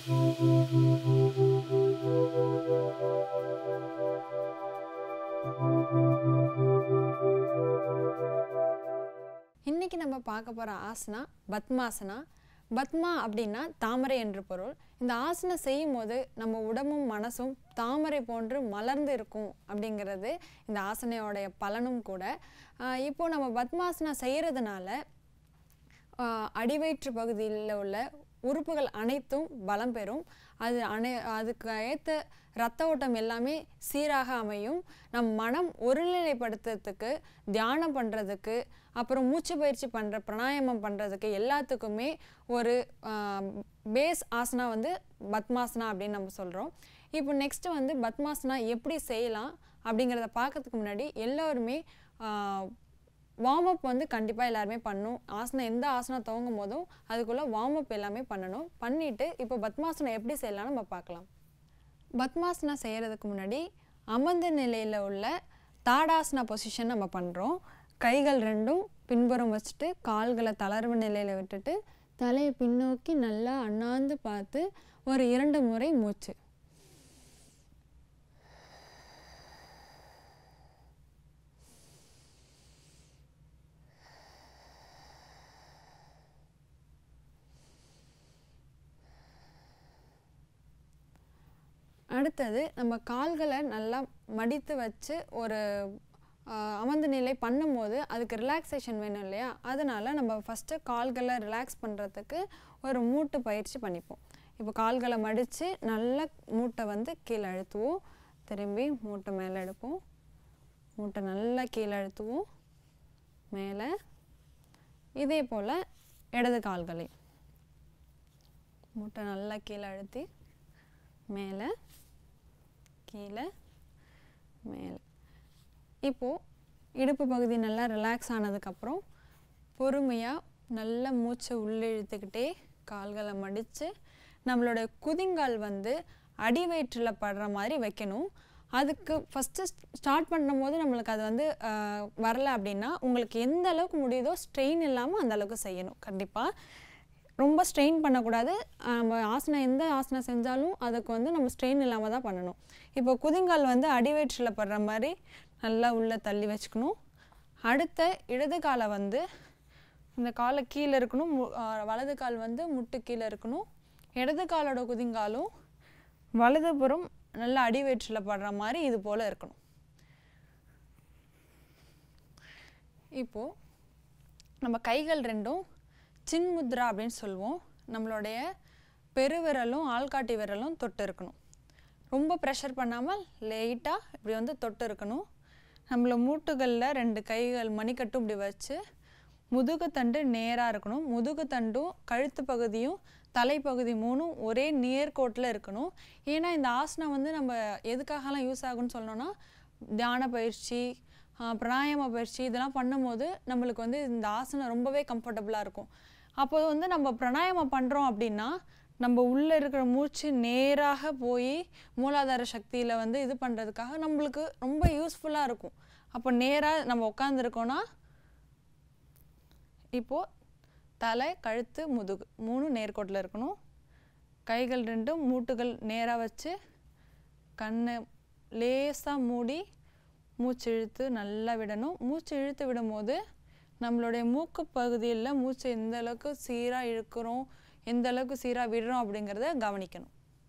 இன்னைக்கு நம்ம பார்க்க போகிற ஆசனா பத்மாசனா பத்மா அப்படின்னா தாமரை என்று பொருள் இந்த ஆசனம் செய்யும் போது நம்ம உடம்பும் மனசும் தாமரை போன்று மலர்ந்து இருக்கும் அப்படிங்கிறது இந்த ஆசனையோடைய பலனும் கூட ஆஹ் இப்போ நம்ம பத்மாசனா செய்கிறதுனால ஆஹ் அடிவயிற்று பகுதியில் உள்ள உறுப்புகள் அனைத்தும் பலம் பெறும் அது அனை அதுக்கு ஏற்ற ரத்த ஓட்டம் எல்லாமே சீராக அமையும் நம் மனம் ஒருநிலைப்படுத்துறதுக்கு தியானம் பண்ணுறதுக்கு அப்புறம் மூச்சு பயிற்சி பண்ணுற பிராணாயாமம் பண்ணுறதுக்கு எல்லாத்துக்குமே ஒரு பேஸ் ஆசனா வந்து பத்மாசனா அப்படின்னு நம்ம சொல்கிறோம் இப்போ நெக்ஸ்ட்டு வந்து பத்மாசனா எப்படி செய்யலாம் அப்படிங்கிறத பார்க்கறதுக்கு முன்னாடி எல்லோருமே வார்ம் அப் வந்து கண்டிப்பாக எல்லாருமே பண்ணணும் ஆசனம் எந்த ஆசனம் துவங்கும் போதும் அதுக்குள்ளே வார்ம் அப் எல்லாமே பண்ணணும் பண்ணிவிட்டு இப்போ பத்மாசனம் எப்படி செய்யலாம்னு நம்ம பார்க்கலாம் பத்மாசனம் செய்கிறதுக்கு முன்னாடி அமர்ந்த நிலையில் உள்ள தாடாசனா பொசிஷன் நம்ம பண்ணுறோம் கைகள் ரெண்டும் பின்புறம் வச்சுட்டு கால்களை தளர்வு நிலையில் விட்டுட்டு தலையை பின்னோக்கி நல்லா அண்ணாந்து பார்த்து ஒரு இரண்டு முறை மூச்சு அடுத்தது நம்ம கால்களை நல்லா மடித்து வச்சு ஒரு ஆஹ், அமர்ந்த நிலை பண்ணும்போது அதுக்கு ரிலாக்ஸேஷன் வேணும் இல்லையா அதனால நம்ம ஃபஸ்ட்டு கால்களை ரிலாக்ஸ் பண்ணுறதுக்கு ஒரு மூட்டு பயிற்சி பண்ணிப்போம் இப்போ கால்களை மடித்து நல்லா மூட்டை வந்து கீழே அழுத்துவோம் திரும்பி மூட்டை மேலே எடுப்போம் மூட்டை நல்லா கீழே அழுத்துவோம் மேலே இதே போல் இடது கால்களை மூட்டை நல்லா கீழே அழுத்தி மேலே கீழே மேலே இப்போது இடுப்பு பகுதி நல்லா ரிலாக்ஸ் ஆனதுக்கப்புறம் பொறுமையாக நல்ல மூச்சை உள்ளே இழுத்துக்கிட்டே கால்களை மடித்து நம்மளோட குதிங்கால் வந்து அடி வயிற்றில் படுற மாதிரி வைக்கணும் அதுக்கு ஃபஸ்ட்டு ஸ்டார்ட் பண்ணும்போது நம்மளுக்கு அது வந்து ஆஹ், வரல அப்படின்னா உங்களுக்கு எந்த அளவுக்கு முடியுதோ ஸ்ட்ரெயின் இல்லாமல் அந்த அளவுக்கு செய்யணும் கண்டிப்பாக ரொம்ப ஸ்ட்ரெயின் பண்ணக்கூடாது ஆஹ் நம்ம ஆசனம் எந்த ஆசனம் செஞ்சாலும் அதுக்கு வந்து நம்ம ஸ்ட்ரெயின் இல்லாமல் தான் பண்ணணும் இப்போ குதிங்கால் வந்து அடிவயிற்றில் படுற மாதிரி நல்லா உள்ளே தள்ளி வச்சுக்கணும் அடுத்த இடது காலை வந்து இந்த காலை கீழே இருக்கணும் மு- ஆஹ் வலது கால் வந்து முட்டு கீழே இருக்கணும் இடது காலோட குதிங்காலும் வலதுபுறம் நல்லா அடிவயிற்றில் படுற மாதிரி இது போல் இருக்கணும் இப்போது நம்ம கைகள் ரெண்டும் சின்முத்ரா அப்படின்னு சொல்லுவோம் நம்மளுடைய பெருவிரலும் ஆள்காட்டி விரலும் தொட்டு இருக்கணும் ரொம்ப ப்ரெஷர் பண்ணாமல் லைட்டாக இப்படி வந்து தொட்டு இருக்கணும் நம்மள மூட்டுகளில் ரெண்டு கைகள் மணிக்கட்டும் இப்படி வச்சு முதுகுத்தண்டு நேராக இருக்கணும் முதுகுத்தண்டும் கழுத்து பகுதியும் தலைப்பகுதி மூணும் ஒரே நேர்கோட்டில் இருக்கணும் ஏன்னா இந்த ஆசனம் வந்து நம்ம எதுக்காகலாம் யூஸ் ஆகும்னு சொல்லணும்னா தியான பயிற்சி ஆஹ் பிராணாயாம பயிற்சி இதெல்லாம் பண்ணும்போது நம்மளுக்கு வந்து இந்த ஆசனம் ரொம்பவே கம்ஃபர்டபுளாக இருக்கும் அப்போ வந்து நம்ம பிராணாயாமம் பண்ணுறோம் அப்படின்னா நம்ம உள்ளே இருக்கிற மூச்சு நேராக போய் மூலாதார சக்தியில் வந்து இது பண்ணுறதுக்காக நம்மளுக்கு ரொம்ப யூஸ்ஃபுல்லாக இருக்கும் அப்போ நேராக நம்ம உட்காந்துருக்கோன்னா இப்போது தலை கழுத்து முதுகு மூணு நேர்கோட்டில் இருக்கணும் கைகள் ரெண்டும் மூட்டுகள் நேராக வச்சு கண்ணை லேசாக மூடி மூச்சு இழுத்து நல்லா விடணும் மூச்சு இழுத்து விடும்போது நம்மளுடைய மூக்கு பகுதியில் மூச்சு எந்த அளவுக்கு சீராக இழுக்கிறோம் எந்த அளவுக்கு சீராக விடுறோம் அப்படிங்கிறத கவனிக்கணும்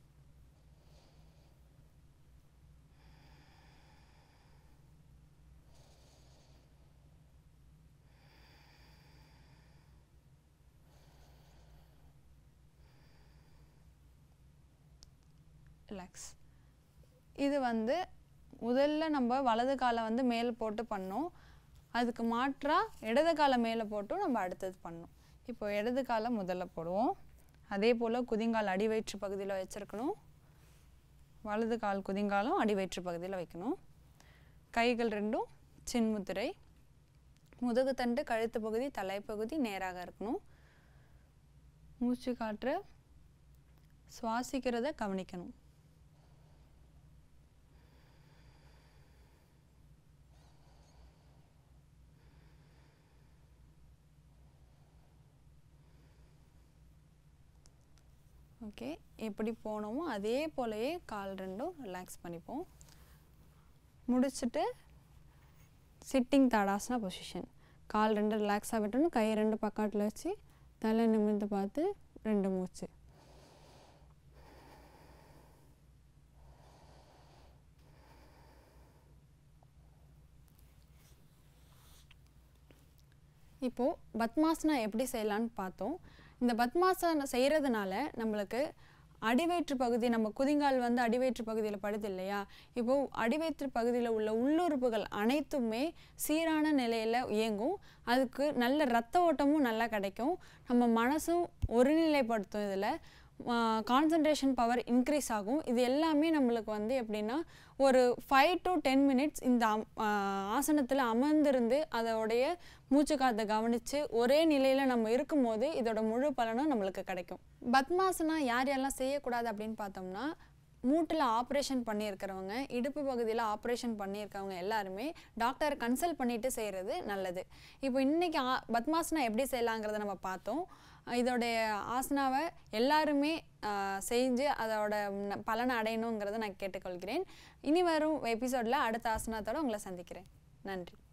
ரிலாக்ஸ் இது வந்து முதல்ல நம்ம வலது காலை வந்து மேலே போட்டு பண்ணோம் அதுக்கு மாற்றா இடது காலை மேலே போட்டும் நம்ம அடுத்தது பண்ணோம் இப்போ இடது காலை முதல்ல போடுவோம் அதே போல் குதிங்கால் அடி வயிற்று பகுதியில் வச்சுருக்கணும் வலது கால் குதிங்காலும் அடி வயிற்று பகுதியில் வைக்கணும் கைகள் ரெண்டும் சின்முத்திரை முதுகுத்தண்டு கழுத்து பகுதி தலைப்பகுதி நேராக இருக்கணும் மூச்சு காற்று சுவாசிக்கிறத கவனிக்கணும் ஓகே எப்படி போனோமோ அதே போலயே கால் ரெண்டும் ரிலாக்ஸ் பண்ணிப்போம் முடிச்சுட்டு சிட்டிங் தாடாசனா பொசிஷன் கால் ரெண்டு ரிலாக்ஸாக விட்டணும் கை ரெண்டு பக்கத்தில் வச்சு தலை நிமிர்ந்து பார்த்து ரெண்டு மூச்சு இப்போது பத்மாசனா எப்படி செய்யலான்னு பார்த்தோம் இந்த பத்மாசனம் செய்கிறதுனால நம்மளுக்கு அடிவயிற்று பகுதி நம்ம குதிங்கால் வந்து அடிவயிற்று பகுதியில் படுது இல்லையா இப்போது அடிவயிற்று பகுதியில் உள்ள உள்ளுறுப்புகள் அனைத்துமே சீரான நிலையில் இயங்கும் அதுக்கு நல்ல ரத்த ஓட்டமும் நல்லா கிடைக்கும் நம்ம மனசும் ஒருநிலைப்படுத்தும் இதில் கான்சன்ட்ரேஷன் பவர் இன்க்ரீஸ் ஆகும் இது எல்லாமே நம்மளுக்கு வந்து எப்படின்னா ஒரு ஃபைவ் டு டென் மினிட்ஸ் இந்த அம்- ஆ, ஆசனத்தில் அமர்ந்திருந்து அதோடைய மூச்சு காற்றை கவனித்து ஒரே நிலையில் நம்ம இருக்கும்போது இதோட முழு பலனும் நம்மளுக்கு கிடைக்கும் பத்மாசனா யார் யாரெல்லாம் செய்யக்கூடாது அப்படின்னு பார்த்தோம்னா மூட்டில் ஆப்ரேஷன் பண்ணியிருக்கிறவங்க இடுப்பு பகுதியில் ஆப்ரேஷன் பண்ணியிருக்கவங்க எல்லாருமே டாக்டரை கன்சல்ட் பண்ணிட்டு செய்கிறது நல்லது இப்போ இன்றைக்கி ஆ பத்மாசனா எப்படி செய்யலாங்கிறத நம்ம பார்த்தோம் இதோடைய ஆசனாவை எல்லாருமே ஆஹ், செஞ்சு அதோட ந- பலனை அடையணுங்கிறத நான் கேட்டுக்கொள்கிறேன் இனி வரும் எபிசோடில் அடுத்த ஆசனத்தோட உங்களை சந்திக்கிறேன் நன்றி